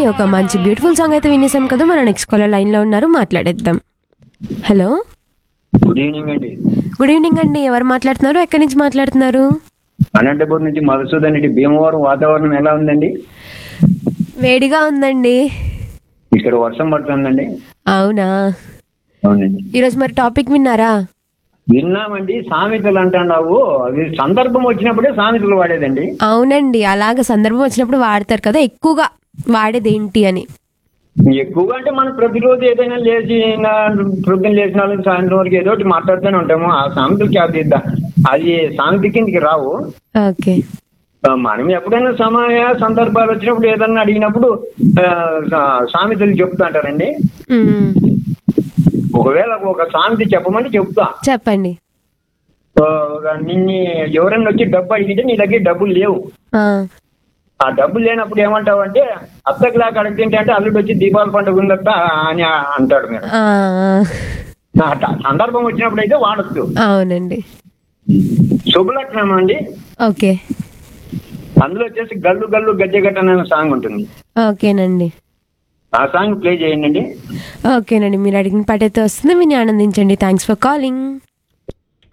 ఒక మంచి beautiful song అయితే వినేసాం కదా మన నెక్స్ట్ కాలర్ లైన్లో ఉన్నారు మాట్లాడేద్దాం హలో గుడ్ ఈవినింగ్ అండి గుడ్ ఈవినింగ్ అండి ఎవరు మాట్లాడుతున్నారు ఎక్కడి నుంచి మాట్లాడుతున్నారు అనంతపురం నుంచి మధుసూదన్ రెడ్డి భీమవరం వాతావరణం ఎలా ఉందండి వేడిగా ఉందండి ఇక్కడ వర్షం పడుతుందండి అవునా అవునండి ఈరోజు మరి టాపిక్ విన్నారా విన్నామండి సామెతలు అంటున్నావు అది సందర్భం వచ్చినప్పుడే సామెతలు వాడేదండి అవునండి అలాగ సందర్భం వచ్చినప్పుడు వాడతారు కదా ఎక్కువగా వాడేది ఏంటి అని ఎక్కువగా అంటే మనం ప్రతిరోజు ఏదైనా లేచి నా పొద్దున్న లేచిన వాళ్ళకి సాయంత్రం వరకు ఏదో ఒకటి మాట్లాడుతూనే ఉంటాము ఆ సామెతలకి అది అది సామెత కిందకి రావు ఓకే ఆ, మనం ఎప్పుడైనా సమయ సందర్భాలు వచ్చినప్పుడు ఏదన్నా అడిగినప్పుడు ఆ, సా- సామెతలు చెప్తా అంటారండి మ్మ్. ఒకవేళ ఒక సామెత చెప్పమంటే చెప్తా చెప్పండి ఆ, ఒక నిన్ను ఎవరన్నా వచ్చి డబ్బు అడిగితే నీ దగ్గర డబ్బులు లేవు ఆ, ఆ డబ్బులు లేనప్పుడు ఏమంటావు అంటే అత్తకిలాగా అడిగితే అంటే అల్లుడు వచ్చి దీపావళి పండుగ ఉందట అని అంటాడు మీరు ఆ, ఆ ట- సందర్భం వచ్చినప్పుడు అయితే వాడచ్చు అవునండి శుభలక్షణం అండి ఓకే అందులో వచ్చేసి గల్లు గల్లు గజ్జగట్ట అనే సాంగ్ ఉంటుంది ఓకేనండి ఆ సాంగ్ ప్లే చేయండి ఓకేనండి మీరు అడిగిన పాట అయితే వస్తుంది విని ఆనందించండి థ్యాంక్స్ ఫర్ కాలింగ్